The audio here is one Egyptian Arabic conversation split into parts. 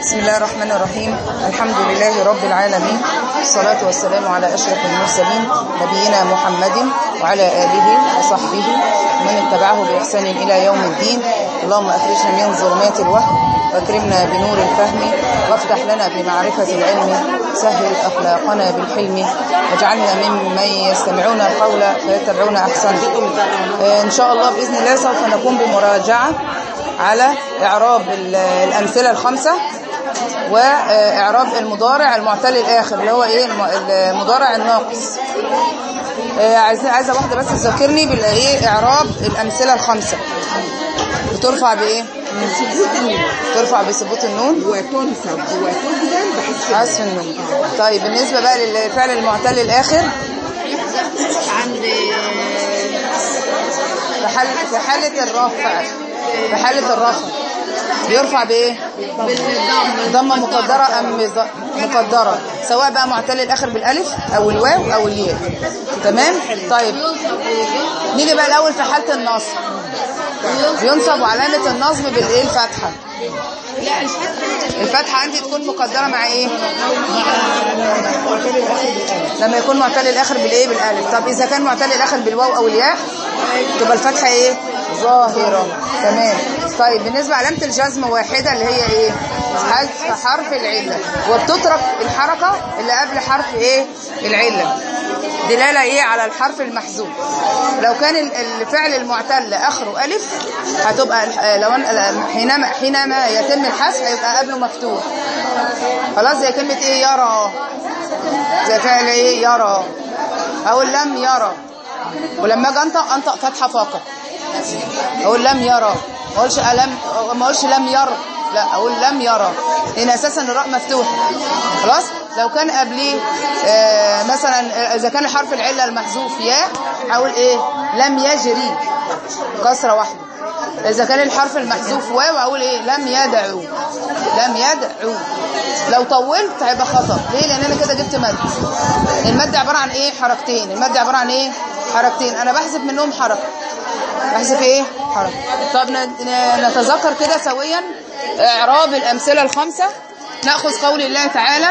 بسم الله الرحمن الرحيم الحمد لله رب العالمين الصلاة والسلام على أشرف المرسلين نبينا محمد وعلى آله وصحبه ومن اتبعه بإحسان إلى يوم الدين اللهم أخرجنا من ظلمات الوهم واكرمنا بنور الفهم وافتح لنا بمعرفة العلم سهل أخلاقنا بالحلم واجعلنا ممن يستمعون القول فيتبعون أحسنه آه، إن شاء الله بإذن الله سوف نقوم بمراجعة على إعراب ال- الأمثلة الخمسة وإعراب المضارع المعتل الآخر اللي هو إيه الم- المضارع الناقص آه، عايزة عايزة واحدة بس تذكرني بالإيه إعراب الأمثلة الخمسة بترفع بإيه؟ ترفع بثبوت النون وتنصب وتجزم بحذف حذف النون طيب بالنسبة بقى للفعل المعتل الآخر عند في حالة في حالة الرفع في حالة الرفع بيرفع بإيه؟ بالضم ضمة مقدرة أم ض- مقدرة سواء بقى معتل الآخر بالألف أو الواو أو الياء تمام؟ طيب نيجي بقى الأول في حالة النصب ينصب وعلامة النصب بالإيه الفتحة لا الفتحة الفتحة عندي تكون مقدرة مع إيه؟ لما يكون معتل الآخر بالإيه بالألف طب إذا كان معتل الآخر بالواو أو الياء تبقى الفتحة إيه؟ ظاهرة تمام طيب بالنسبة علامة الجزم واحدة اللي هي إيه؟ حذف حرف العلة وبتترك الحركة اللي قبل حرف إيه؟ العلة دلالة إيه على الحرف المحذوف لو كان ال- الفعل المعتل آخره ألف هتبقى ال- لو أن- حينما حينما يتم الحذف هيبقى قبله مفتوح خلاص زي كلمة إيه يرى زي فعل إيه يرى أو لم يرى ولما اجي انطق انطق فتحه فقط اقول لم يرى ما اقولش الم ما اقولش لم يرى لا اقول لم يرى لان اساسا الراء مفتوحه خلاص لو كان قبليه آه مثلا اذا كان حرف العله المحذوف ياء اقول ايه لم يجري كسره واحده اذا كان الحرف المحذوف واو اقول ايه لم يدعو لم يدعو لو طولت هيبقى خطا ليه لان انا كده جبت مد المد عباره عن ايه حركتين المد عباره عن ايه حركتين انا بحذف منهم حركه بحذف ايه حركه طب ن- ن- نتذكر كده سويا اعراب الامثله الخمسه ناخذ قول الله تعالى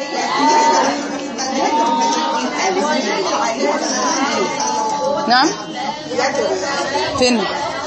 نعم فين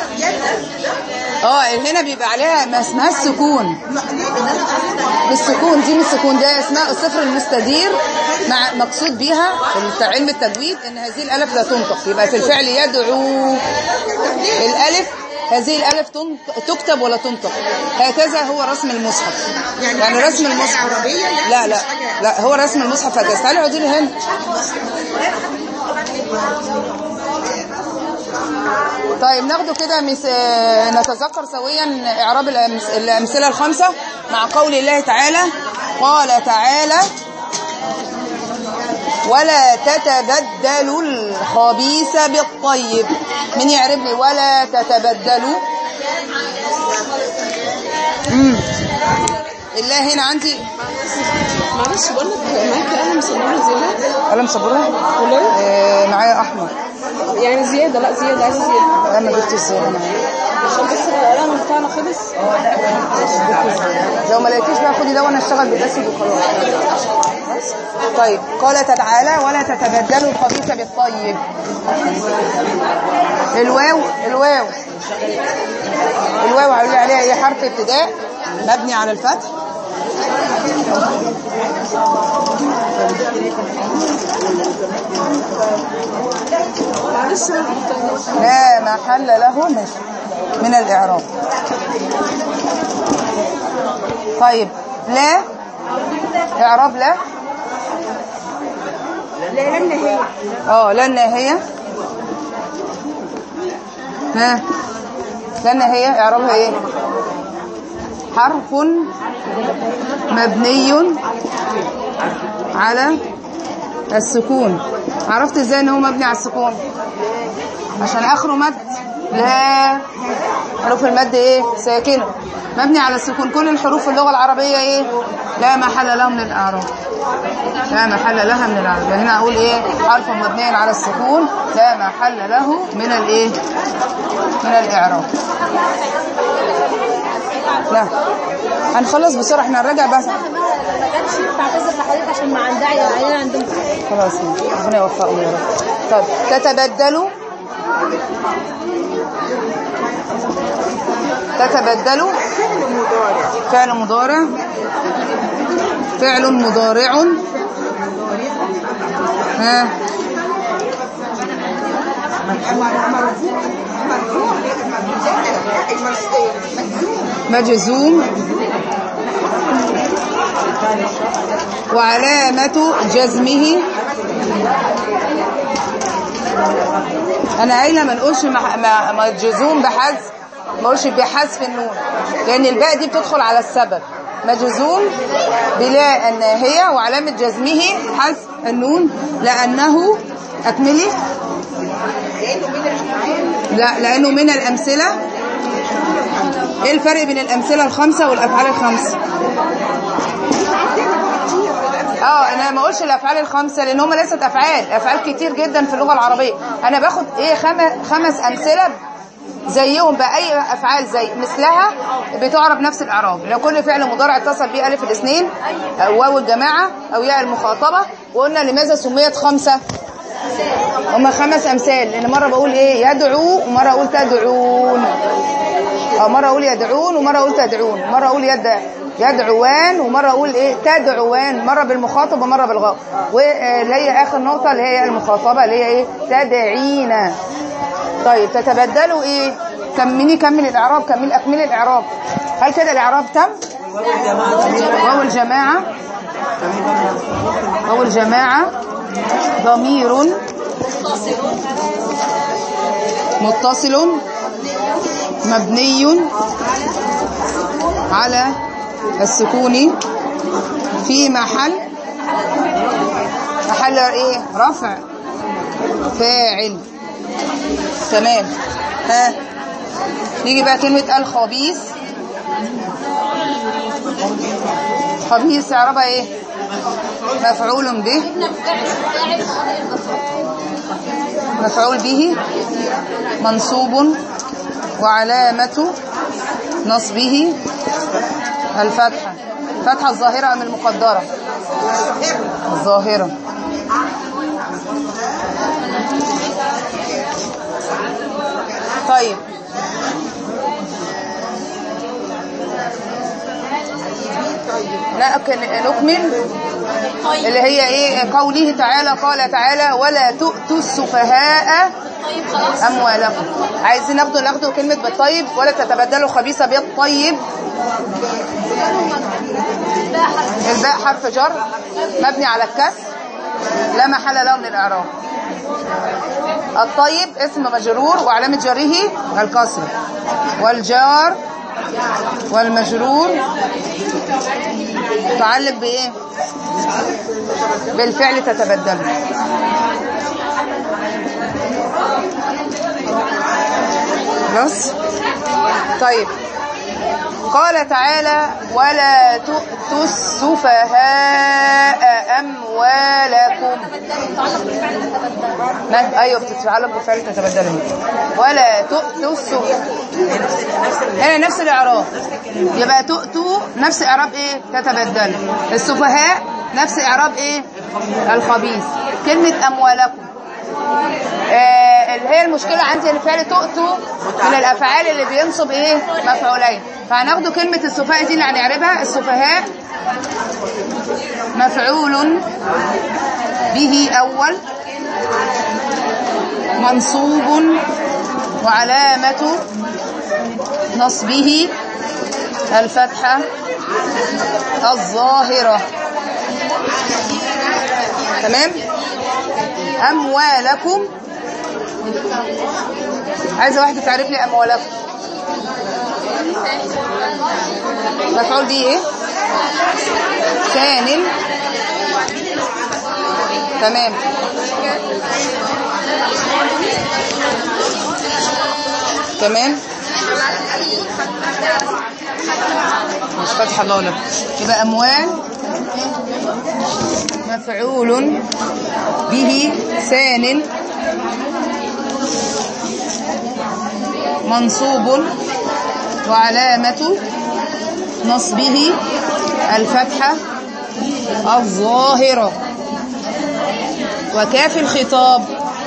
اه هنا بيبقى عليها ما اسمها السكون بالسكون دي من السكون ده اسمها الصفر المستدير مع مقصود بيها في علم التجويد ان هذه الالف لا تنطق يبقى في الفعل يدعو الالف هذه الالف تنط- تكتب ولا تنطق هكذا هو رسم المصحف يعني رسم المصحف لا لا لا هو رسم المصحف هكذا تعالي اقعدي لي هنا طيب ناخده كده مس... آه، نتذكر سويا إعراب الأمس... الأمثلة الخمسة مع قول الله تعالى قال تعالى ولا تتبدلوا الخبيث بالطيب من يعرف لي ولا تتبدلوا امم الله هنا عندي معلش بقول لك معاك قلم صناعي زياده قلم صبرها والله آه معايا احمر يعني زياده لا زياده عايزه زياده انا جبت الزيادة معايا عشان بس القلم بتاعنا خلص لو ما لقيتيش بقى خدي ده وانا اشتغل بالاسد وخلاص بس. طيب قال تعالى ولا تتبدلوا الخبيث بالطيب الواو الواو الواو هقول لي عليها ايه حرف ابتداء مبني على الفتح معلش انا لا محل له ماشي من الإعراب طيب لا إعراب لا لا لن هي اه لا الناهية ها لا الناهية إعرابها إيه حرف مبني على السكون عرفت ازاي ان هو مبني على السكون عشان اخره مد لا حروف المد ايه ساكنه مبني على السكون كل الحروف في اللغه العربيه ايه لا محل لها من الاعراب لا محل لها من الاعراب يعني هنا اقول ايه حرف مبني على السكون لا محل له من الايه من الاعراب لا هنخلص بسرعة احنا هنراجع بس ما جاتش تعتذر لحضرتك عشان ما عندها عيال عندهم خلاص ربنا يوفقهم يا رب طب تتبدلوا تتبدلوا فعل مضارع فعل مضارع ها مجزوم وعلامة جزمه انا قايله ما نقولش مع- مع- مجزوم بحذف ما نقولش بحذف النون لان الباء دي بتدخل على السبب مجزوم بلا الناهيه وعلامه جزمه حذف النون لانه اكملي لا لانه من الامثله ايه الفرق بين الامثله الخمسه والافعال الخمسه اه انا ما اقولش الافعال الخمسه لان هم ليست افعال افعال كتير جدا في اللغه العربيه انا باخد ايه خمس خمس امثله زيهم باي افعال زي مثلها بتعرب نفس الاعراب لو كل فعل مضارع اتصل به الف الاثنين او واو الجماعه او ياء المخاطبه وقلنا لماذا سميت خمسه هم خمس امثال لان مره بقول ايه يدعو ومره اقول تدعون أو مرة أقول يدعون ومرة أقول تدعون مرة أقول يد يدعوان ومرة أقول إيه تدعوان مرة بالمخاطب ومرة بالغائب واللي هي آخر نقطة اللي هي المخاطبة اللي هي إيه تدعينا طيب تتبدلوا إيه كملي كمل الإعراب كمل أكمل الإعراب هل كده الإعراب تم واو الجماعة واو الجماعة ضمير متصل مبني على السكون في محل محل ايه رفع فاعل تمام ها نيجي بقى كلمة الخبيث خبيث اعربها ايه مفعول به مفعول به منصوب وعلامة نصبه الفتحة فتحة الظاهرة أم المقدرة الظاهرة طيب لكن نكمل اللي هي ايه قوله تعالى قال تعالى ولا تؤتوا السفهاء اموالكم عايزين ناخدوا ناخدوا كلمه بالطيب ولا تتبدلوا خبيثه بالطيب الباء حرف جر مبني على الكسر لا محل له من الاعراب الطيب اسم مجرور وعلامه جره الكسر والجار والمجرور تعلق بايه بالفعل تتبدل بس طيب قال تعالى ولا تؤتوا السفهاء أموالكم ما أيوة بتتعلق بالفعل تتبدل هنا. ولا تؤتوا السفهاء هنا نفس الإعراب يبقى تؤتوا نفس إعراب إيه تتبدل السفهاء نفس إعراب إيه الخبيث كلمة أموالكم آه، اللي هي المشكلة عندي ان فعل تؤتوا من الافعال اللي بينصب ايه مفعولين فهناخدوا كلمة السفهاء دي اللي هنعربها السفهاء مفعول به اول منصوب وعلامة نصبه الفتحة الظاهرة تمام أموالكم عايزة واحدة تعرف لي أموالكم مفعول به إيه؟ ثان تمام تمام مش فتح الله لك يبقى أموال مفعول به ثان منصوب وعلامة نصبه الفتحة الظاهرة وكاف الخطاب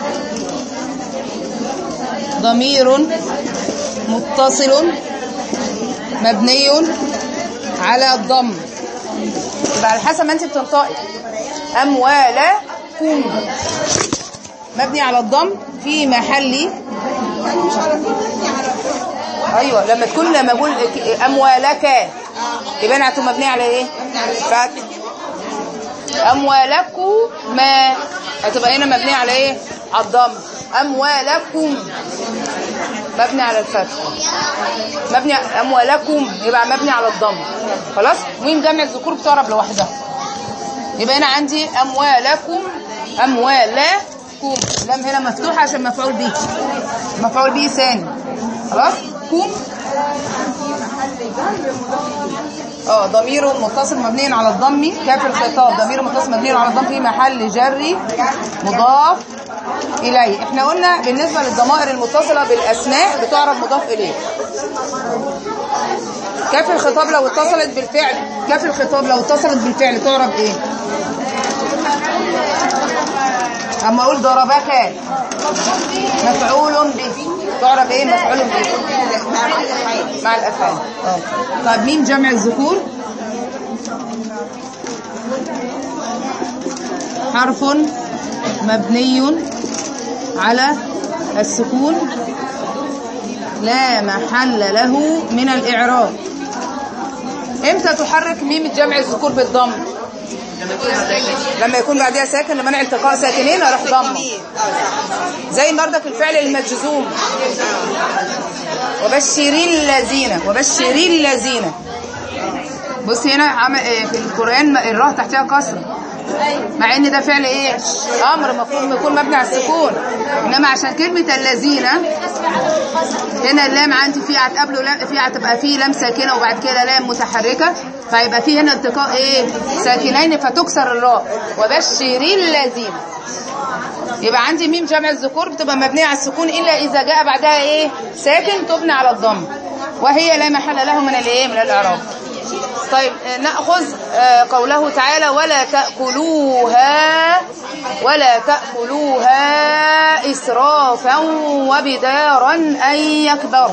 ضمير متصل مبني على الضم يبقى على حسب ما انت بتنطقي اموالكم مبني على الضم في محل ايوه لما تكون لما اقول اموالك يبقى انا هتكون مبنيه على ايه فتح اموالكم ما هتبقى هنا مبنيه على ايه على الضم اموالكم مبني على الفتح مبني اموالكم يبقى مبني على الضم خلاص ميم جمع الذكور بتعرب لوحدها يبقى هنا عندي اموالكم اموالكم لام هنا مفتوحه عشان مفعول به مفعول به ثاني خلاص كم اه ضمير متصل مبني على الضم كاف الخطاب ضمير متصل مبني على الضم في محل جر مضاف اليه احنا قلنا بالنسبه للضمائر المتصله بالاسماء بتعرف مضاف اليه كاف الخطاب لو اتصلت بالفعل كاف الخطاب لو اتصلت بالفعل تعرف ايه اما اقول ضربك مفعول به تعرف ايه مفعول به مع الافعال اه طيب مين جمع الذكور حرف مبني على السكون لا محل له من الاعراب امتى تحرك ميم جمع الذكور بالضم لما يكون بعدها ساكن لمنع التقاء ساكنين اروح ضمه زي بردك الفعل المجزوم وبشري الذين وبشري الذين بص هنا عمل إيه في القران الراء تحتها كسر مع ان ده فعل ايه امر المفروض يكون مبني على السكون انما عشان كلمه الذين هنا اللام عندي في هتقابله لام في هتبقى فيه لام ساكنه وبعد كده لام متحركه فيبقى في هنا التقاء ايه ساكنين فتكسر الراء وبشري الذين يبقى عندي ميم جمع الذكور بتبقى مبنيه على السكون الا اذا جاء بعدها ايه ساكن تبنى على الضم وهي لا محل له من الايه من الاعراب طيب ناخذ قوله تعالى ولا تاكلوها ولا تاكلوها اسرافا وبدارا ان يكبروا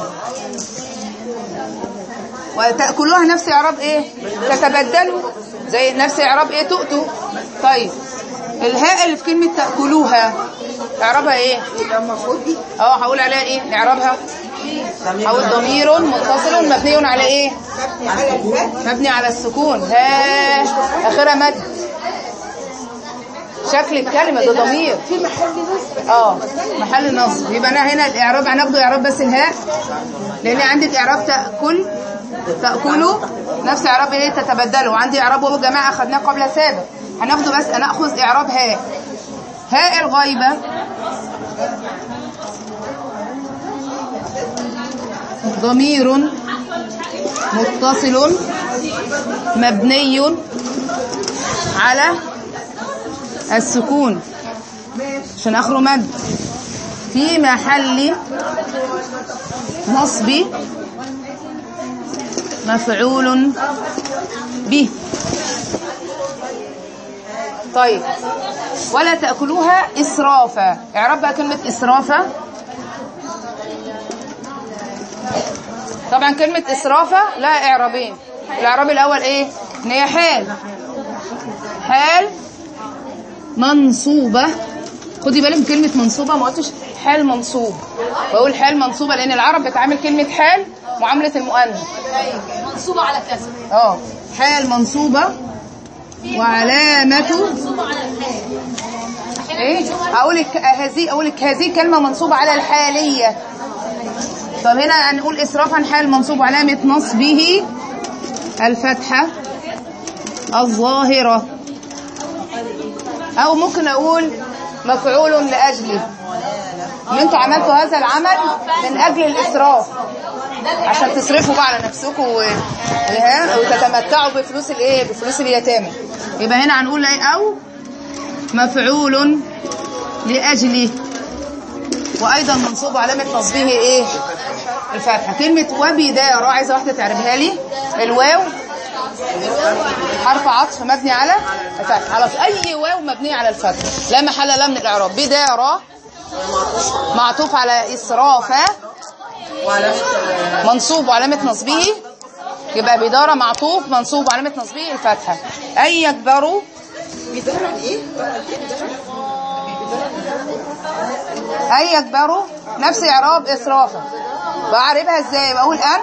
وتاكلوها نفس اعراب ايه تتبدلوا زي نفس اعراب ايه تؤتوا طيب الهاء اللي في كلمه تاكلوها اعرابها ايه اه هقول عليها ايه نعربها او ضمير متصل مبني على ايه مبني على السكون ها اخرها مد شكل الكلمه ده ضمير في محل نصب اه محل نصب يبقى انا هنا الاعراب هناخده اعراب بس الهاء لان عندك اعراب تاكل تاكلوا نفس اعراب ايه تتبدلوا وعندي اعراب وهو جماعه اخذناه قبل سابق هناخده بس ناخذ اعراب هاء هاء الغيبه ضمير متصل مبني على السكون عشان اخره مد في محل نصب مفعول به طيب ولا تأكلوها إسرافا اعرب بقى كلمة إسرافا طبعا كلمة إسرافة لها إعرابين الإعراب الأول إيه؟ إن هي حال حال منصوبة خدي بالك من كلمة منصوبة ما قلتش حال منصوب بقول حال منصوبة لأن العرب بتعامل كلمة حال معاملة المؤنث منصوبة على كذا اه حال منصوبة وعلامة منصوبة على الحال ايه اقول لك هذه اقول لك هذه كلمة منصوبة على الحالية طب هنا هنقول اسرافا حال منصوب علامة نصبه الفتحة الظاهرة او ممكن اقول مفعول لاجله ان انتوا عملتوا هذا العمل من اجل الاسراف عشان تصرفوا بقى على نفسكم و... وها- وتتمتعوا بفلوس الايه بفلوس اليتامى يبقى هنا هنقول ايه او مفعول لاجله وايضا منصوب علامه نصبه ايه الفتحه كلمه وبدار عايزه واحده تعرفها لي الواو حرف عطف مبني على الفتح على اي واو مبني على الفتح لا محل له من الاعراب بدار معطوف على اسرافه منصوب وعلامه نصبه يبقى بدارة معطوف منصوب وعلامة نصبه الفتحة أي يكبروا أي يكبروا نفس إعراب إسرافة بعربها إزاي بقول أن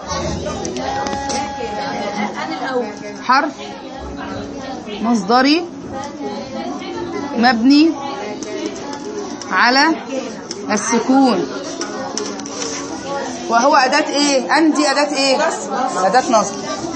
حرف مصدري مبني على السكون وهو أداة إيه؟ أن دي أداة إيه؟ أداة نصب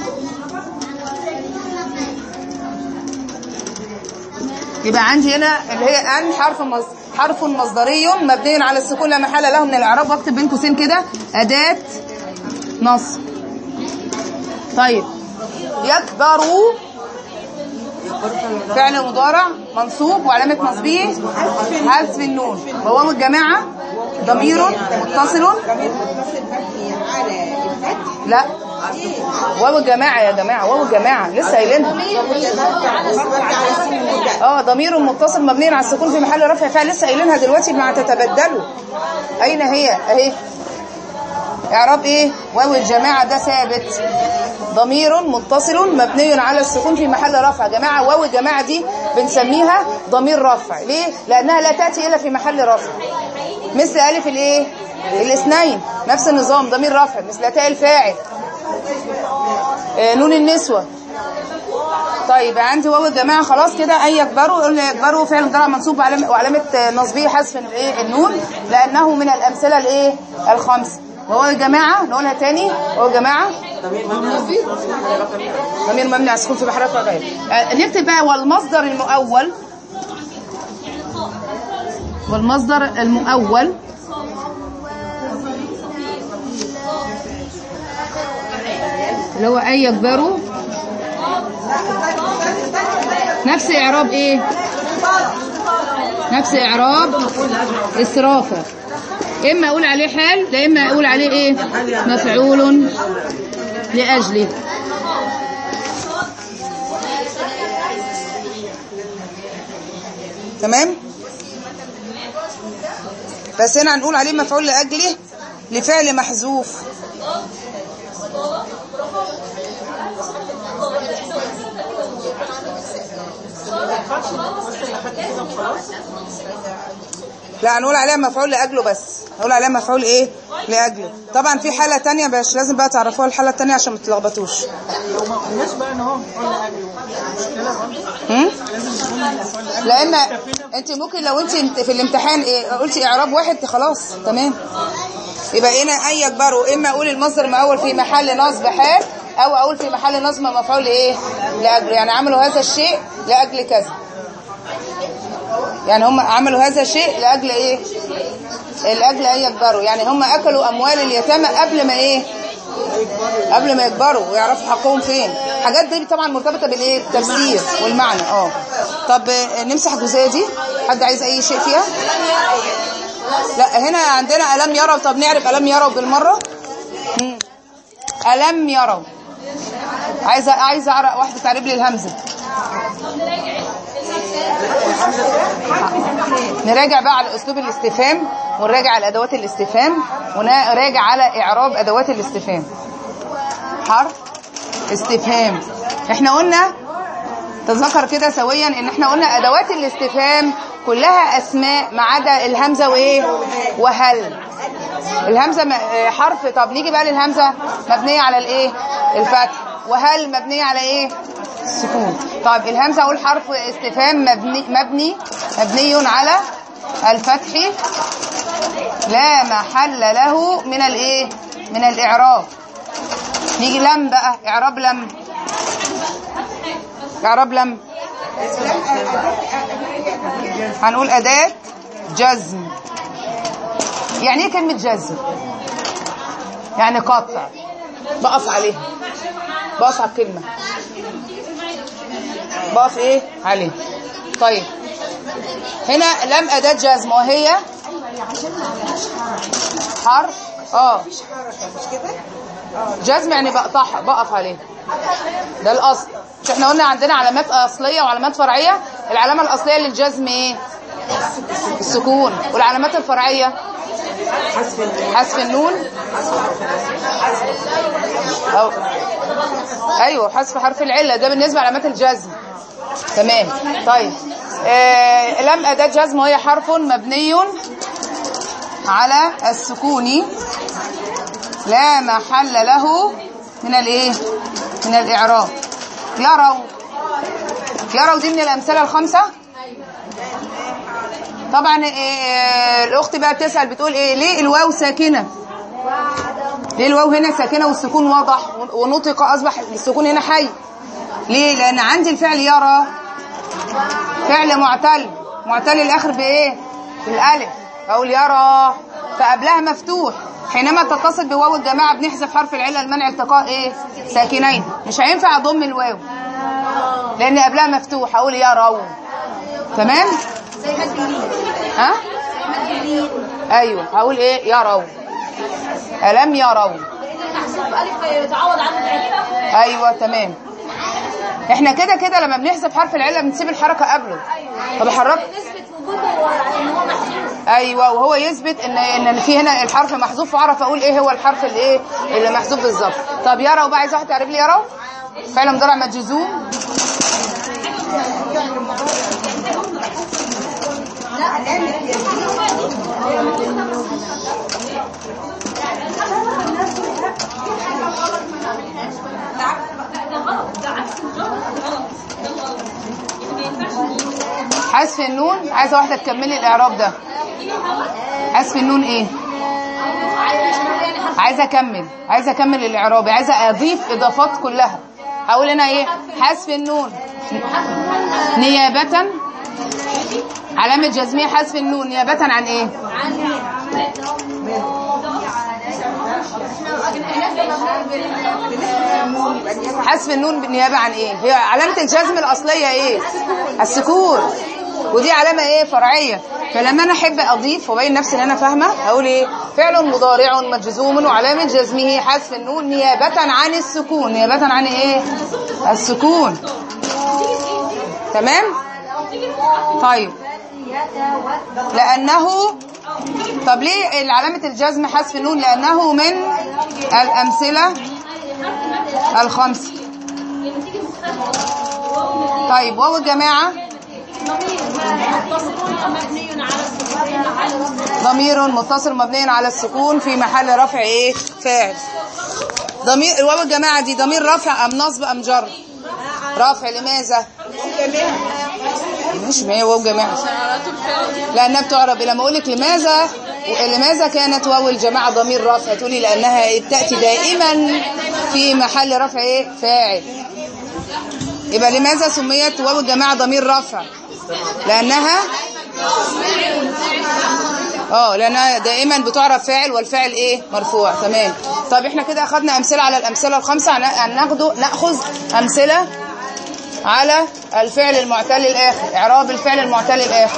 يبقى عندي هنا اللي هي أن حرف مص... حرف مصدري مبني على السكون لا محل له من الإعراب واكتب بين قوسين كده أداة نصب طيب يكبروا فعل مضارع منصوب وعلامة نصبه حذف النون وواو الجماعة ضمير متصل لا واو الجماعة يا جماعة واو الجماعة لسه قايلينها اه ضمير متصل مبني على السكون في محل رفع فعل لسه قايلينها دلوقتي مع تتبدلوا اين هي اهي اعراب ايه واو الجماعة ده ثابت ضمير متصل مبني على السكون في محل رفع يا جماعة واو الجماعة دي بنسميها ضمير رفع ليه لانها لا تأتي الا في محل رفع مثل الف الايه الاثنين نفس النظام ضمير رفع مثل تاء الفاعل آه، نون النسوة طيب عندي واو الجماعة خلاص كده أي يكبروا قلنا يكبروا فعل مضارع منصوب وعلامة وعلامة نصبه حذف الايه النون لأنه من الأمثلة الايه الخمس وهو الجماعة نقولها تاني وهو الجماعة ضمير مبني على السكون في بحرف غير آه، نكتب بقى والمصدر المؤول والمصدر المؤول اللي هو أي يكبروا نفس إعراب إيه نفس إعراب إسرافة إما أقول عليه حال لا إما أقول عليه إيه مفعول لأجله تمام بس هنا هنقول عليه مفعول لأجله لفعل محذوف لا هنقول عليها مفعول لاجله بس هنقول عليها مفعول ايه لاجله طبعا في حاله تانية مش لازم بقى تعرفوها الحاله التانية عشان ما تتلخبطوش هم؟ لان انت ممكن لو انت في الامتحان إيه قلتي اعراب واحد خلاص تمام يبقى هنا اي يكبروا اما اقول المصدر المؤول في محل نصب حال او اقول في محل نصب مفعول ايه لاجله يعني عملوا هذا الشيء لاجل كذا يعني هم عملوا هذا الشيء لاجل ايه لاجل ان يكبروا يعني هم اكلوا اموال اليتامى قبل ما ايه قبل ما يكبروا ويعرفوا حقهم فين الحاجات دي طبعا مرتبطه بالايه التفسير والمعنى اه طب آه، نمسح الجزئيه دي حد عايز اي شيء فيها لا هنا عندنا الم يروا طب نعرف الم يروا بالمره مم. الم يروا عايزه عايزه اعرف واحده تعرف لي الهمزه نراجع بقى على اسلوب الاستفهام ونراجع على ادوات الاستفهام ونراجع على اعراب ادوات الاستفهام حرف استفهام احنا قلنا تذكر كده سويا ان احنا قلنا ادوات الاستفهام كلها اسماء ما عدا الهمزه وايه وهل الهمزه م- آه، حرف طب نيجي بقى للهمزه مبنيه على الايه الفتح وهل مبنيه على ايه السكون طيب الهمزه اقول حرف استفهام مبني مبني مبني على الفتح لا محل له من الايه من الاعراب نيجي لم بقى اعراب لم اعراب لم هنقول اداه جزم يعني ايه كلمه جزم يعني قطع بقف عليها بقف على الكلمه بقف ايه عليه طيب هنا لم اداه جزم وهي حرف اه جزم يعني بقطعها بقف عليه ده الاصل مش احنا قلنا عندنا علامات اصليه وعلامات فرعيه العلامه الاصليه للجزم ايه السكون والعلامات الفرعيه حذف النون أو ايوه حذف حرف العله ده بالنسبه لعلامات الجزم تمام طيب آه لم اداه جزم وهي حرف مبني على السكون لا محل له من الايه من الاعراب يروا يروا دي من الامثله الخمسه طبعا إيه الاخت بقى بتسال بتقول ايه ليه الواو ساكنه ليه الواو هنا ساكنه والسكون واضح ونطق اصبح السكون هنا حي ليه لان عندي الفعل يرى فعل معتل معتل الاخر بايه بالالف اقول يرى فقبلها مفتوح حينما تتصل بواو الجماعه بنحذف حرف العله لمنع التقاء ايه ساكنين مش هينفع اضم الواو لان قبلها مفتوح اقول يروا تمام ها ايوه هقول ايه يروا الم يروا يتعوض عنه ايوه تمام احنا كده كده لما بنحذف حرف العله بنسيب الحركه قبله طب حرك نسبة وجوده ان هو محذوف ايوه وهو يثبت ان ان في هنا الحرف محذوف واعرف اقول ايه هو الحرف الايه اللي محذوف بالظبط طب يروا بقى عايز واحد تعرف لي يروا فعل مضارع مجزوم حذف النون عايزه واحده تكملي الاعراب ده حذف النون ايه عايزه اكمل عايزه اكمل الاعراب عايزه اضيف اضافات كلها هقول هنا ايه حذف النون نيابه علامه جزميه حذف النون نيابه عن ايه حذف النون بالنيابه عن ايه هي علامه الجزم الاصليه ايه السكون ودي علامه ايه فرعيه فلما انا احب اضيف وابين نفسي ان انا فاهمه هقول ايه فعل مضارع مجزوم وعلامه جزمه حذف النون نيابه عن السكون نيابه عن ايه السكون تمام طيب لانه طب ليه علامه الجزم حذف النون لانه من الامثله الخمسه طيب واو الجماعه ضمير متصل مبني على السكون في محل رفع ايه فاعل ضمير الواو الجماعه دي ضمير رفع ام نصب ام جر رفع لماذا مش ما هي واو جماعه لانها بتعرب لما اقول لك لماذا لماذا كانت واو الجماعه ضمير رفع تقولي لانها تاتي دائما في محل رفع ايه فاعل يبقى لماذا سميت واو الجماعه ضمير رفع لانها اه لانها دائما بتعرف فاعل والفاعل ايه مرفوع تمام طب احنا كده اخذنا امثله على الامثله الخمسه هناخد ناخذ امثله على الفعل المعتل الاخر اعراب الفعل المعتل الاخر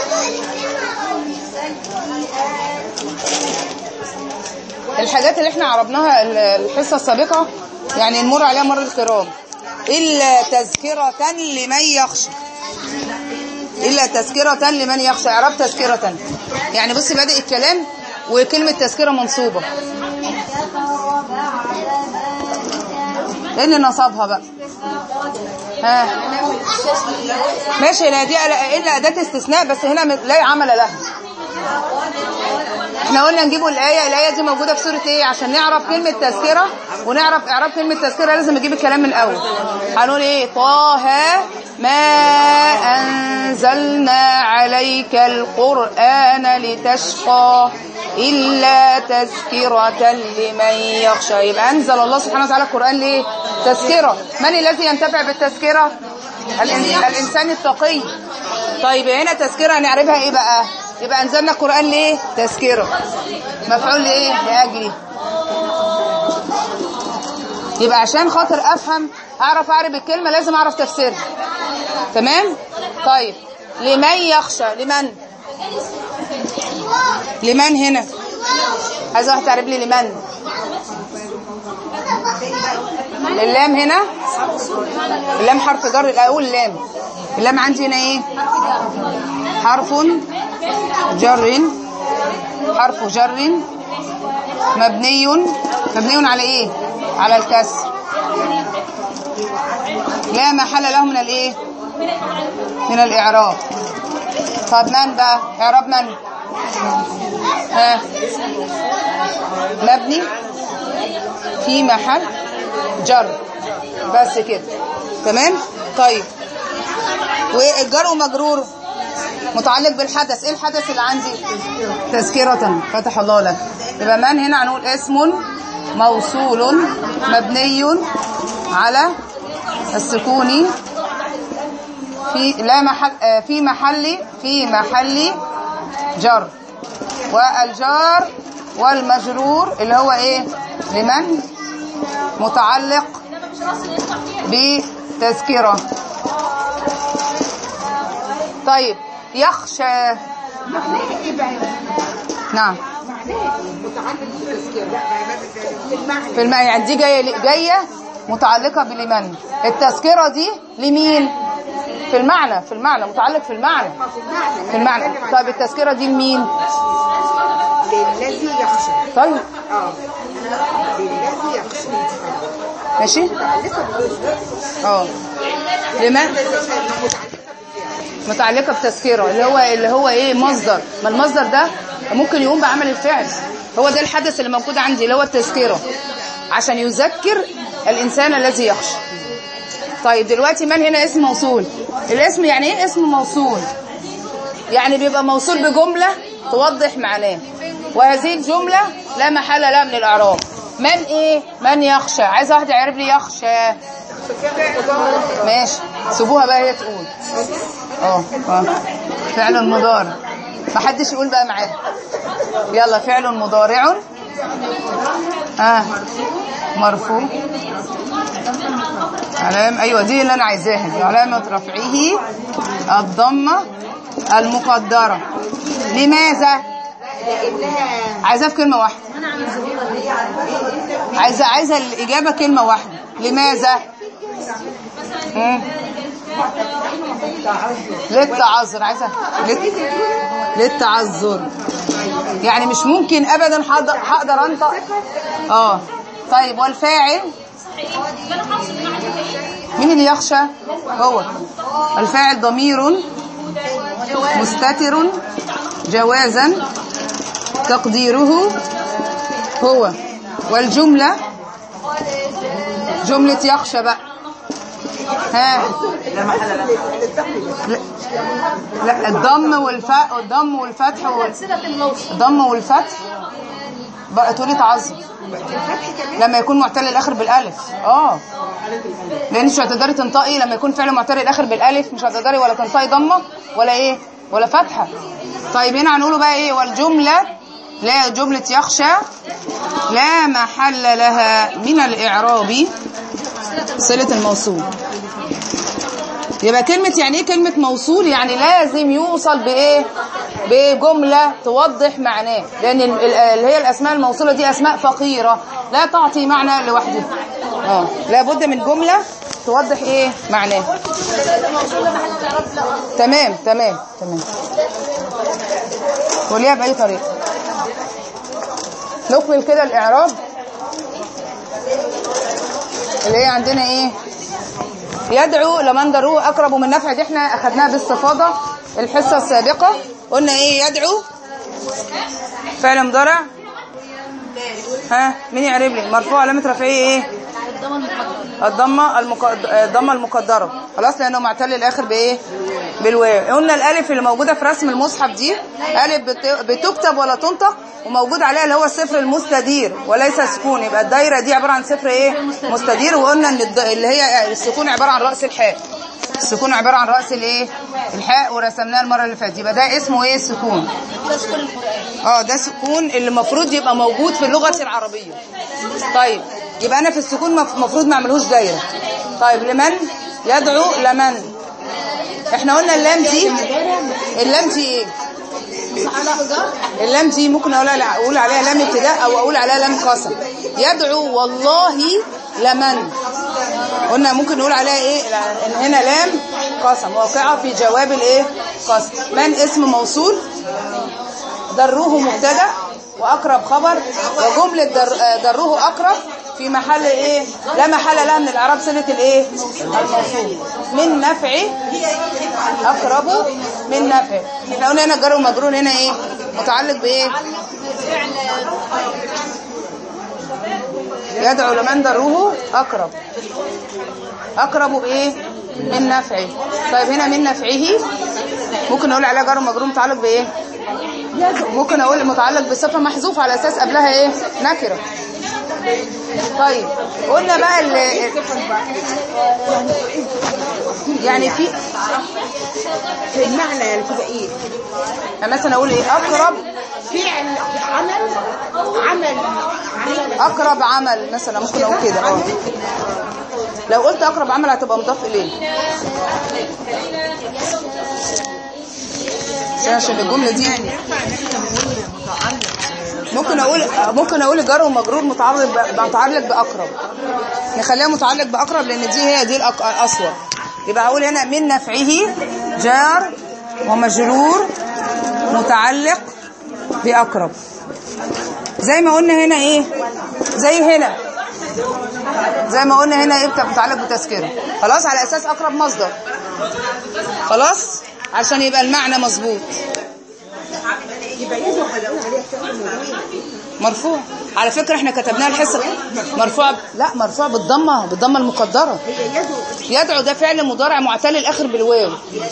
الحاجات اللي احنا عربناها الحصه السابقه يعني نمر عليها مر الكرام الا تذكره لمن يخشى الا تذكره لمن يخشى اعراب تذكره يعني بصي بادئ الكلام وكلمه تذكره منصوبه لان نصبها بقى ها ماشي هنا دي الا اداه استثناء بس هنا لا عمل لها احنا قلنا نجيبوا الايه الايه دي موجوده في سوره ايه عشان نعرف كلمه تذكره ونعرف اعراب كلمه تذكره لازم نجيب الكلام من الاول هنقول ايه طه ما انزلنا عليك القران لتشقى الا تذكره لمن يخشى يبقى انزل الله سبحانه وتعالى القران ليه تذكره من الذي ينتفع بالتذكره الانسان التقي طيب هنا تذكره نعرفها ايه بقى يبقى انزلنا القرآن ليه تذكرة مفعول ليه لأجلي يبقى عشان خاطر افهم اعرف اعرف الكلمة لازم اعرف تفسيرها تمام طيب لمن يخشى لمن لمن هنا عايزه واحد تعرف لي لمن اللام هنا اللام حرف جر الاول لام اللام عندي هنا ايه حرف جر حرف جر مبني مبني على ايه على الكسر لا محل له من الايه من الاعراب طب من بقى اعراب من ها مبني في محل جر بس كده تمام طيب والجر ومجرور متعلق بالحدث ايه الحدث اللي عندي تذكرة فتح الله لك يبقى من هنا هنقول اسم موصول مبني على السكون في لا محل آه، في محل في محل جر والجار والمجرور اللي هو ايه لمن متعلق بتذكرة طيب يخشى نعم في المعنى يعني دي جايه جايه متعلقه بلمن التذكره دي لمين في المعنى في المعنى متعلق في المعنى في المعنى طيب التذكره دي لمين للذي يخشى طيب اه للذي يخشى ماشي اه لمن متعلقه بتذكره اللي هو اللي هو ايه مصدر ما المصدر ده ممكن يقوم بعمل الفعل هو ده الحدث اللي موجود عندي اللي هو التذكره عشان يذكر الانسان الذي يخشى طيب دلوقتي من هنا اسم موصول الاسم يعني ايه اسم موصول يعني بيبقى موصول بجمله توضح معناه وهذه الجمله لا محل لها من الاعراب من ايه من يخشى عايز واحد يعرف لي يخشى ماشي سيبوها بقى هي تقول اه اه فعل مضارع ما حدش يقول بقى معاها يلا فعل مضارع اه مرفوع علامة ايوه دي اللي انا عايزاها علامة رفعه الضمة المقدرة لماذا عايزاه في كلمة واحدة عايزة عايزة الإجابة كلمة واحدة لماذا مم. للتعذر عايزة لل- للتعذر يعني مش ممكن ابدا هقدر هقدر انطق اه طيب والفاعل مين اللي يخشى هو الفاعل ضمير مستتر جوازا تقديره هو والجملة جملة يخشى بقى ها لا, لا الضم والفاء الضم والفتح وال... الضم والفتح بقى تقولي تعظم لما يكون معتل الاخر بالالف اه لان مش هتقدري تنطقي لما يكون فعل معتل الاخر بالالف مش هتقدري ولا تنطقي ضمه ولا ايه ولا فتحه طيب هنا هنقوله بقى ايه والجمله لا جمله يخشى لا محل لها من الاعراب صله الموصول يبقى كلمة يعني ايه كلمة موصول يعني لازم يوصل بايه بجملة توضح معناه لان ال- ال- اللي هي الاسماء الموصولة دي اسماء فقيرة لا تعطي معنى لوحدها اه لابد من جملة توضح ايه معناه تمام تمام تمام قوليها بأي طريقة نكمل كده الاعراب اللي هي عندنا ايه يدعو لمن ضروه اقرب من نفع دي احنا اخدناها باستفاضه الحصه السابقه قلنا ايه يدعو فعل مضارع ها مين يعرف لي مرفوع علامه رفعه ايه الضمه المقد... الضمه المقدره خلاص لانه معتل الاخر بايه بالواو قلنا الالف اللي موجوده في رسم المصحف دي الف بت... بتكتب ولا تنطق وموجود عليها اللي هو الصفر المستدير وليس سكون يبقى الدايره دي عباره عن صفر ايه مستدير وقلنا ان الد... اللي هي السكون عباره عن راس الحاء السكون عباره عن راس الايه الحاء ورسمناه المره اللي فاتت يبقى ده اسمه ايه السكون اه ده سكون اللي المفروض يبقى موجود في اللغه العربيه طيب يبقى انا في السكون المفروض ما اعملهوش دايره طيب لمن يدعو لمن احنا قلنا اللام دي اللام دي ايه اللام دي ممكن اقول عليها اقول عليها لام ابتداء او اقول عليها لام قسم يدعو والله لمن قلنا ممكن نقول عليها ايه إن هنا لام قسم واقعه في جواب الايه قسم من اسم موصول دروه مبتدا واقرب خبر وجمله در آه، دروه اقرب في محل ايه لا محل لها من الاعراب صله الايه الموصول من نفعه اقرب من نفعه احنا قلنا هنا جر ومجرور هنا ايه متعلق بايه يدعو لمن دروه اقرب اقرب بايه من نفعه طيب هنا من نفعه ممكن نقول عليها جر ومجرور متعلق بايه ممكن اقول متعلق بصفه محذوفه على اساس قبلها ايه نكره طيب قلنا بقى ال يعني في في المعنى يعني تبقى ايه يعني مثلا اقول ايه اقرب فعل عمل عمل عمل اقرب عمل مثلا ممكن اقول كده اه لو قلت اقرب عمل هتبقى مضاف اليه عشان- عشان الجمله دي ممكن اقول ممكن اقول جار ومجرور متعلق ب- متعلق باقرب نخليها متعلق باقرب لان دي هي دي الأق- الاصوب يبقى اقول هنا من نفعه جار ومجرور متعلق باقرب زي ما قلنا هنا ايه زي هنا زي ما قلنا هنا ايه بتاع- متعلق بتذكره خلاص على اساس اقرب مصدر خلاص عشان يبقى المعنى مظبوط يبقى يجب هنقول عليها فعل مضارع مرفوع على فكرة احنا كتبناها الحصة مرفوع ب- لا مرفوع بالضمة بالضمة المقدرة هي يدعو يدعو ده فعل مضارع معتل الاخر بالواو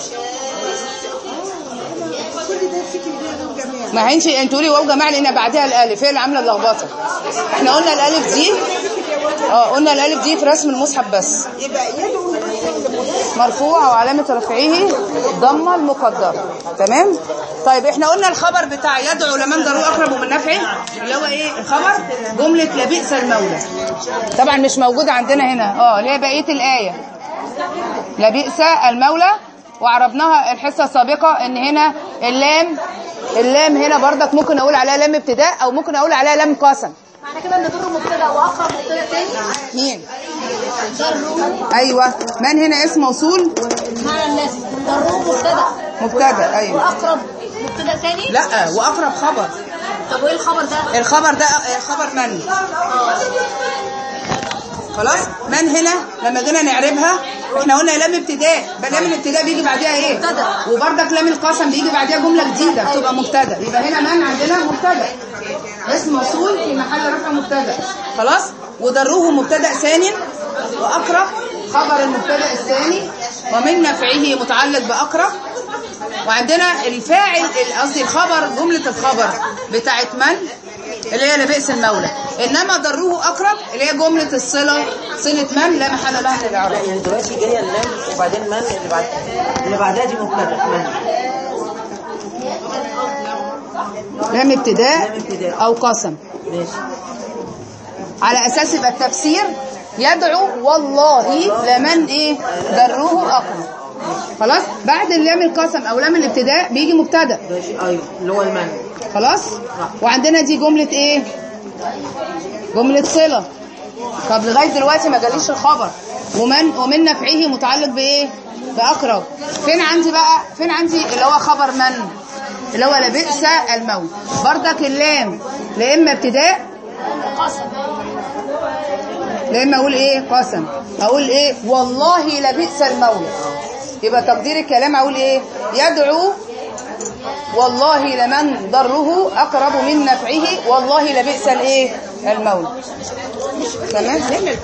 كل ده فكر ده دول جميع ما هينش انت تقولي واو جماعة لان بعدها الالف هي اللي عامله اللخبطه احنا قلنا الالف دي اه قلنا الالف دي في رسم المصحف بس يبقى يدعو فعل مضارع مرفوع وعلامة رفعه ضمة المقدرة تمام طيب احنا قلنا الخبر بتاع يدعو لمن ضروا اقرب من نفعه اللي هو ايه الخبر جملة لبئس المولى طبعا مش موجودة عندنا هنا اه اللي هي بقية الآية لبئس المولى وعربناها الحصة السابقة ان هنا اللام اللام هنا بردك ممكن اقول عليها لام ابتداء او ممكن اقول عليها لام قسم معنى كده ان ضر مبتدا واقرب مبتدا تاني مين ايوه من هنا اسم موصول معنى الناس ضر مبتدا مبتدا ايوه واقرب مبتدا تاني لا واقرب خبر طب وايه الخبر ده الخبر ده خبر من خلاص من هنا لما جينا نعربها احنا قلنا لام ابتداء بل لام الابتداء بيجي بعدها ايه مبتدأ. وبرضك لام القسم بيجي بعدها جمله جديده بتبقى مبتدا يبقى هنا من عندنا مبتدا اسم موصول في محل رفع مبتدا خلاص وضروه مبتدا ثاني واقرب خبر المبتدا الثاني ومن نفعه متعلق باقرب وعندنا الفاعل قصدي الخبر جملة الخبر بتاعت من اللي هي لبئس المولى انما ضروه اقرب اللي هي جملة الصلة صلة من لا محل لها من الاعراب يعني دلوقتي جايه اللام وبعدين من اللي بعد اللي بعدها دي مبتدا من لام ابتداء لام ابتداء. او قسم ماشي على اساس يبقى التفسير يدعو والله لمن ايه ضروه اقرب خلاص بعد اللام القسم او لام الابتداء بيجي مبتدا ماشي ايوه اللي هو المن خلاص وعندنا دي جملة ايه جملة صلة طب لغاية دلوقتي ما جاليش الخبر ومن ومن نفعه متعلق بايه باقرب فين عندي بقى فين عندي اللي هو خبر من اللي هو لبئس الموت بردك اللام لا اما ابتداء لا اما اقول ايه قسم اقول ايه والله لبئس المولى يبقى تقدير الكلام اقول ايه يدعو والله لمن ضره اقرب من نفعه والله لبئس الايه المولى تمام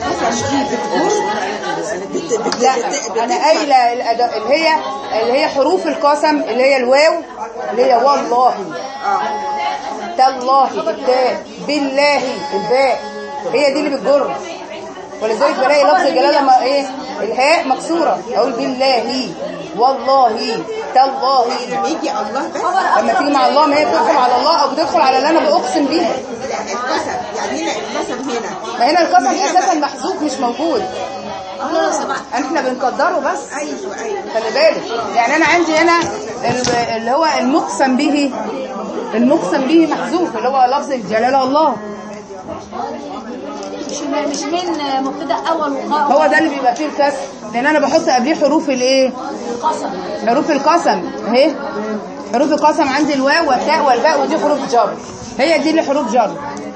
لا انا قايله الأداء اللي هي اللي هي حروف القسم اللي هي الواو اللي هي والله تالله التاء بالله الباء هي دي اللي بتجر ولذلك بلاقي لفظ الجلاله ما ايه الهاء مكسوره اقول بالله والله تالله يجي الله بس لما تيجي مع الله ما هي بتدخل على الله او بتدخل على اللي انا باقسم بيه لا القسم يعني هنا القسم هنا ما هنا القسم اساسا محذوف مش موجود احنا بنقدره بس ايوه ايوه خلي بالك يعني انا عندي هنا ال- اللي هو المقسم به المقسم به محذوف اللي هو لفظ الجلاله الله مش مش من مبتدا اول وقاء هو ده اللي بيبقى فيه الكسر لان انا بحط قبليه حروف الايه قسم حروف القسم اهي حروف القسم عندي الواو والتاء والباء ودي حروف جر هي دي اللي حروف جر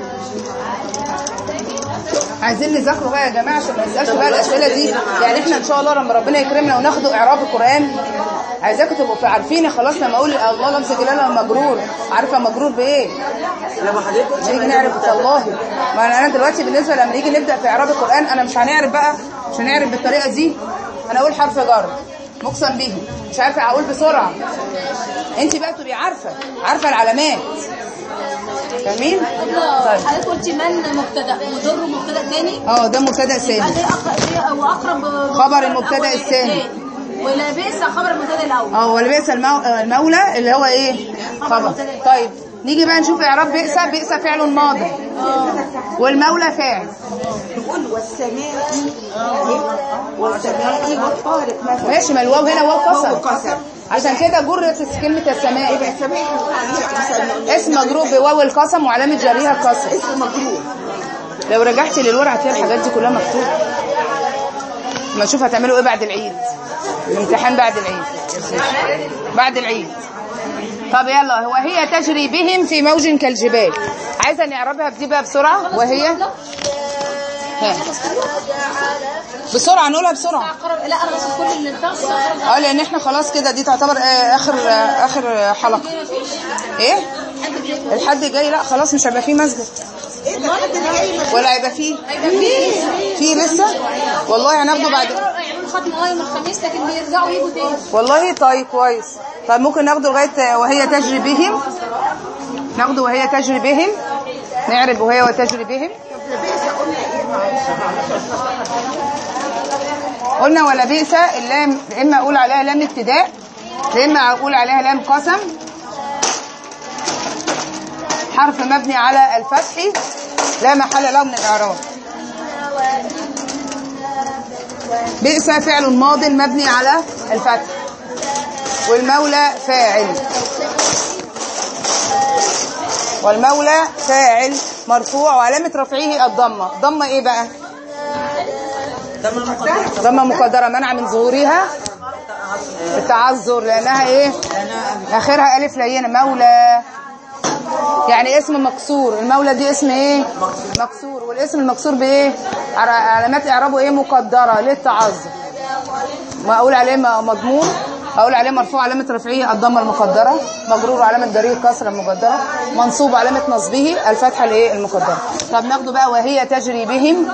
عايزين نذاكروا بقى يا جماعه عشان ما نسالش بقى الاسئله دي يعني احنا ان شاء الله لما ربنا يكرمنا وناخدوا اعراب القران عايزاكم تبقوا عارفين خلاص لما اقول الله لفظ جلاله مجرور عارفه مجرور بايه لما حضرتك نيجي نعرف والله ما انا أنا دلوقتي بالنسبه لما نيجي نبدا في اعراب القران انا مش هنعرف بقى مش هنعرف بالطريقه دي انا اقول حرف جر مقسم به مش عارفه اقول بسرعه انت بقى تبقي عارفه عارفه العلامات فاهمين طيب حضرتك قلتي من مبتدا وضر مبتدا تاني اه ده مبتدا يبقى ثاني ده اقرب واقرب خبر المبتدأ الثاني. ولا بئس خبر المبتدا الاول اه ولا بئس المو... المولى اللي هو ايه خبر طيب نيجي بقى نشوف اعراب بئس بئس فعل ماضي والمولى فاعل نقول والسماء والسماء والطارق مثلا ماشي ما الواو هنا واو واو قسم قسم عشان كده جرت كلمة السماء يبقى السماء اسم مجرور بواو القسم وعلامة جريها الكسر اسم مجرور لو رجعت للورقة هتلاقي الحاجات دي كلها مكتوبة ما نشوف هتعملوا ايه بعد العيد الامتحان بعد العيد بعد العيد طب يلا وهي تجري بهم في موج كالجبال عايزه نعربها بدي بقى بسرعه وهي ها. بسرعه نقولها بسرعه اقرب لا انا بس كل اللي بتحصل اه لان احنا خلاص كده دي تعتبر آه، اخر آه، اخر حلقه ايه الحد الجاي لا خلاص مش هيبقى فيه مسجد ايه ده الحد اللي جاي ما- ولا هيبقى فيه فيه لسه والله هناخده بعد يعملوا ختم يوم الخميس لكن بيرجعوا يجوا تاني والله طيب كويس طيب ممكن ناخده لغايه وهي تجري بهم ناخده وهي تجري بهم نعرف وهي وتجري بهم قلنا ولا بئس اللام يا اما اقول عليها لام ابتداء يا اما اقول عليها لام قسم حرف مبني على الفتح لا محل له من الاعراب بئس فعل ماض مبني على الفتح والمولى فاعل والمولى فاعل مرفوع وعلامة رفعه الضمة ضمة ايه بقى ضمة مقدرة منع من ظهورها التعذر لانها ايه اخرها الف لينة مولى يعني اسم مكسور المولى دي اسم ايه مكسور والاسم المكسور بايه ع- علامات اعرابه ايه مقدرة للتعذر ما اقول عليه م- مضمون اقول عليه مرفوع علامه رفعه الضمه المقدره مجرور علامه جريه الكسره المقدره منصوب علامه نصبه الفتحه الايه المقدره طب ناخده بقى وهي تجري بهم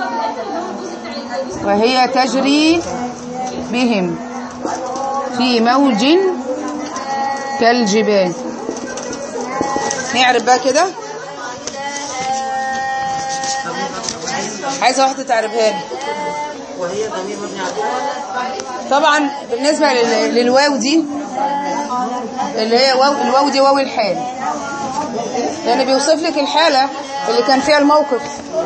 وهي تجري بهم في موج كالجبال نعرف بقى كده عايزه واحده تعرفها لي وهي ضمير مبني على طبعا بالنسبة لل- للواو دي اللي هي واو الواو دي واو الحال لأن بيوصف لك الحالة اللي كان فيها الموقف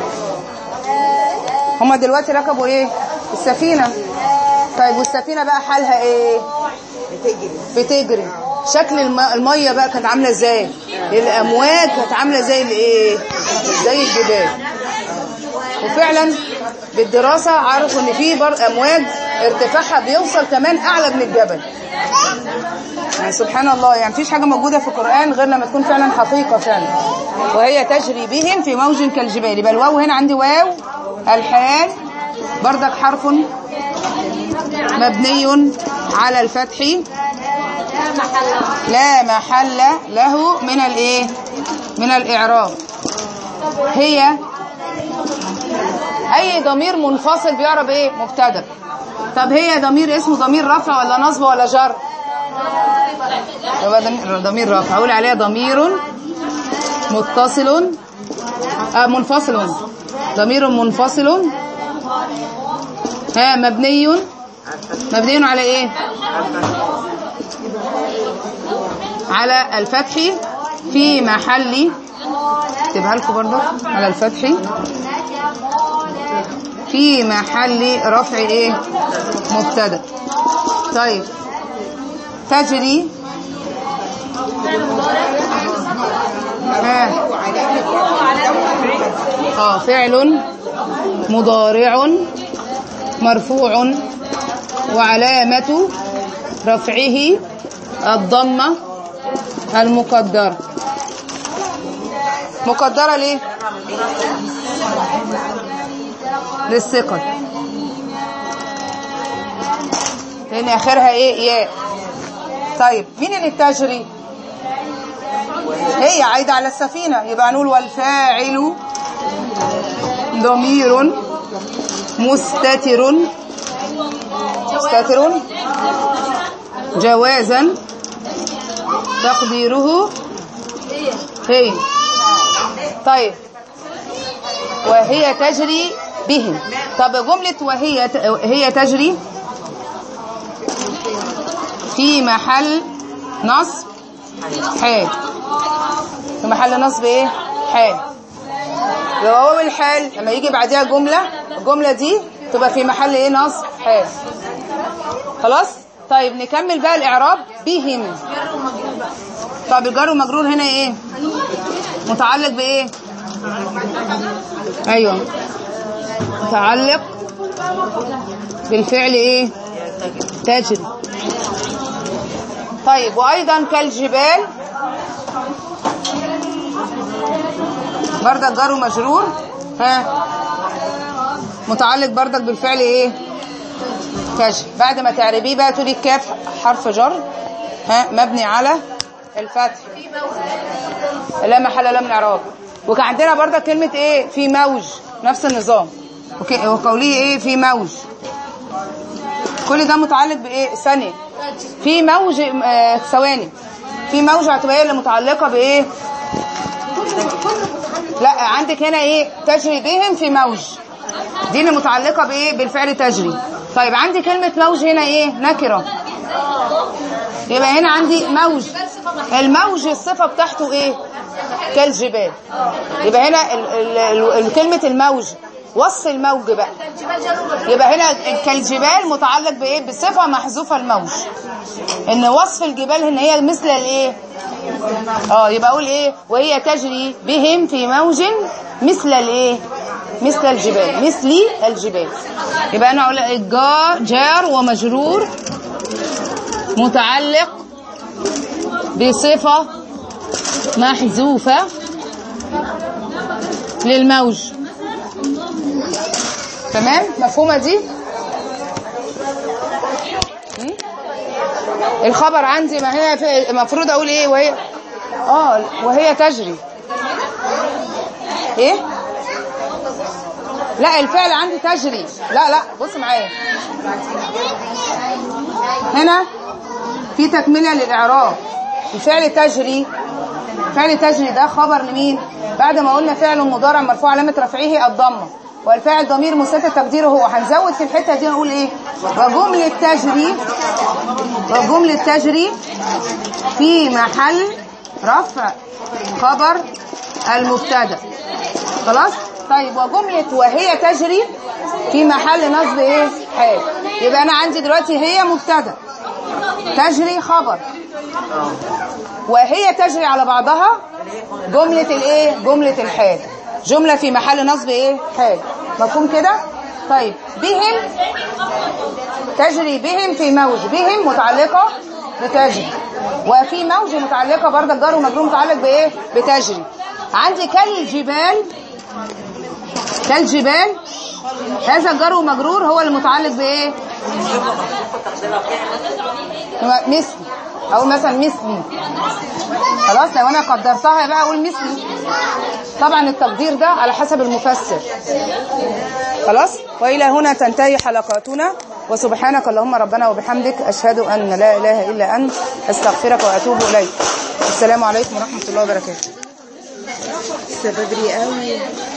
هما دلوقتي ركبوا ايه السفينة طيب والسفينة بقى حالها ايه بتجري شكل الم- المية بقى كانت عاملة ازاي الأمواج كانت عاملة زي الايه زي الجبال وفعلا بالدراسة عرفوا ان في بر امواج ارتفاعها بيوصل كمان اعلى من الجبل يعني سبحان الله يعني مفيش حاجة موجودة في القرآن غير لما تكون فعلا حقيقة فعلا وهي تجري بهم في موج كالجبال يبقى الواو هنا عندي واو الحال بردك حرف مبني على الفتح لا محل له من الايه من الاعراب هي اي ضمير منفصل بيعرب ايه مبتدا طب هي ضمير اسمه ضمير رفع ولا نصب ولا جر يبقى ضمير- ضمير رفع اقول عليها ضمير متصل آه منفصل ضمير منفصل ها مبني مبني على ايه على الفتح في محل اكتبها لكم برضه على الفتح في محل رفع ايه مبتدا طيب تجري ها اه فعل مضارع مرفوع وعلامة رفعه الضمة المقدرة مقدرة ليه؟ للثقل لأن آخرها إيه؟ ياء طيب مين اللي تجري؟ هي عايدة على السفينة يبقى نقول والفاعل ضمير مستتر مستتر جوازا تقديره هي طيب وهي تجري بهم طب جملة وهي هي تجري في محل نصب حال في محل نصب ايه حال جواب الحال لما يجي بعدها جملة الجملة دي تبقى في محل ايه نصب حال خلاص طيب نكمل بقى الاعراب بهم طب الجار ومجرور هنا ايه متعلق بايه ايوه متعلق بالفعل ايه تجري طيب وايضا كالجبال بردك جار ومجرور ها متعلق بردك بالفعل ايه تجري بعد ما تعربيه بقى تقولي الكاف حرف جر ها مبني على الفتح لا محل له من اعراب وكان عندنا برضك كلمه ايه في موج نفس النظام وك- وقوليه ايه في موج كل ده متعلق بايه ثانيه في موج آه، ثواني في موج هتبقى هي اللي متعلقه بايه لا عندك هنا ايه تجري بهم في موج دي اللي متعلقه بايه بالفعل تجري طيب عندي كلمه موج هنا ايه نكره يبقى هنا عندي موج الموج الصفه بتاعته ايه كالجبال يبقى هنا ال ال ال كلمه الموج وصف الموج بقى يبقى هنا كالجبال متعلق بايه بصفه محذوفه الموج ان وصف الجبال ان هي مثل الايه اه يبقى اقول ايه وهي تجري بهم في موج مثل الايه مثل الجبال مثل الجبال يبقى انا اقول الجار جار ومجرور متعلق بصفه محذوفه للموج تمام مفهومه دي م? الخبر عندي ما هي في- المفروض اقول ايه وهي اه وهي تجري ايه لا الفعل عندي تجري لا لا بص معايا هنا في تكمله للاعراب الفعل تجري فعل تجري ده خبر لمين بعد ما قلنا فعل مضارع مرفوع علامه رفعه الضمه والفاعل ضمير مستتر تقديره هو هنزود في الحته دي نقول ايه وجمله تجري وجمله تجري في محل رفع خبر المبتدا خلاص طيب وجمله وهي تجري في محل نصب ايه حال يبقى انا عندي دلوقتي هي مبتدا تجري خبر وهي تجري على بعضها جملة الايه جملة الحال جملة في محل نصب ايه حال مفهوم كده طيب بهم تجري بهم في موج بهم متعلقة بتجري وفي موج متعلقة برضه جار ومجرور متعلق بايه بتجري عندي كالجبال كالجبال هذا الجار ومجرور هو المتعلق بايه مثلي او مثلا مثلي خلاص لو انا قدرتها بقى اقول مثلي طبعا التقدير ده على حسب المفسر خلاص والى هنا تنتهي حلقاتنا وسبحانك اللهم ربنا وبحمدك اشهد ان لا اله الا انت استغفرك واتوب اليك السلام عليكم ورحمه الله وبركاته لسه بدري قوي